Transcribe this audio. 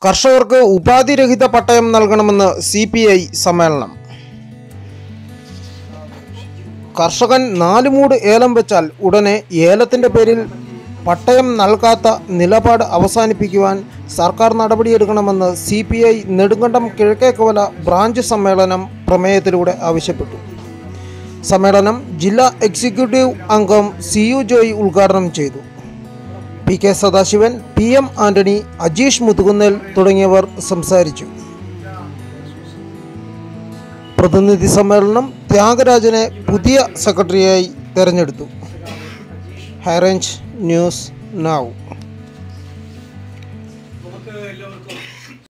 കർഷകർക്ക് ഉപാധിരഹിത പട്ടയം നൽകണമെന്ന് സി പി ഐ സമ്മേളനം കർഷകൻ നാല് മൂട് ഏലം വെച്ചാൽ ഉടനെ ഏലത്തിൻ്റെ പേരിൽ പട്ടയം നൽകാത്ത നിലപാട് അവസാനിപ്പിക്കുവാൻ സർക്കാർ നടപടിയെടുക്കണമെന്ന് C P I Nedumkandam Kizhakkekavala branch സമ്മേളനം പ്രമേയത്തിലൂടെ ആവശ്യപ്പെട്ടു സമ്മേളനം ജില്ലാ എക്സിക്യൂട്ടീവ് അംഗം സി യു ജോയ് ഉദ്ഘാടനം ചെയ്തു P K Sadasivan P M Antony Ajeesh Muthukunnel തുടങ്ങിയവർ സംസാരിച്ചു പ്രതിനിധി സമ്മേളനം ത്യാഗരാജനെ പുതിയ സെക്രട്ടറിയായി തെരഞ്ഞെടുത്തു ഹൈറേഞ്ച് ന്യൂസ് നാവ്